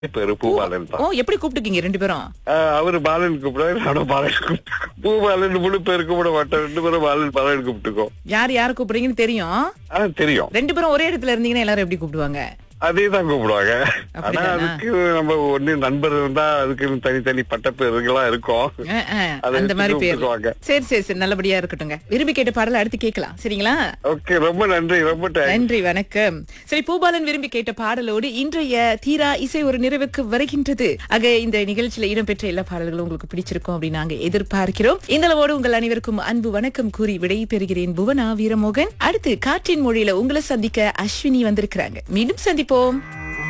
பேரு பூபாலன் தான் ஓ எப்படி கூப்பிட்டுக்கீங்க ரெண்டு பேரும் ஆஹ் அவரு பாலன் கூப்பிடுவாரு நானும் பாலன் கூப்பிட்டு பூபாலன் முழு பேர் கூப்பிட மாட்டோம் ரெண்டு பேரும் பாலன் பாலன் கூப்பிட்டுக்கோ யார் யார் கூப்பிடுறீங்கன்னு தெரியும் ஆ தெரியும் ரெண்டு பேரும் ஒரே இடத்துல இருந்தீங்கன்னா எல்லாரும் எப்படி கூப்பிடுவாங்க அதே தான் கூப்பிடுவாங்க ஆனா அப்படிதானா? அதுக்கு நம்ம ஒண்ணு நண்பர் இருந்தா அதுக்கு தனித்தனி பட்ட பேருங்களா இருக்கும் அஹ், அஹ், அதை அந்த வச்சு மாதிரி பேர் கூப்பிட்டுக்குவாங்க. சரி சரி சரி நல்லபடியா இருக்கட்டுங்க விரும்பி கேட்ட பாடல அடுத்து கேட்கலாம் சரிங்களா ஓகே ரொம்ப நன்றி ரொம்ப தேங்க்ஸ் நன்றி வணக்கம் சரி பூபாலன் விரும்பி கேட்ட பாடலோடு இன்றைய தீரா இசை ஒரு நிறைவுக்கு வருகின்றது ஆக இந்த நிகழ்ச்சியில இடம்பெற்ற எல்லா பாடல்களும் உங்களுக்கு பிடிச்சிருக்கும் அப்படின்னு நாங்க எதிர்பார்க்கிறோம் இந்த அளவோடு உங்கள் அனைவருக்கும் அன்பு வணக்கம் கூறி விடை பெறுகிறேன் புவனா வீரமோகன் அடுத்து காற்றின் மொழியில உங்களை சந்திக்க அஸ்வினி வந்திருக்கிறாங்க மீண்டும் சந்திப்போம்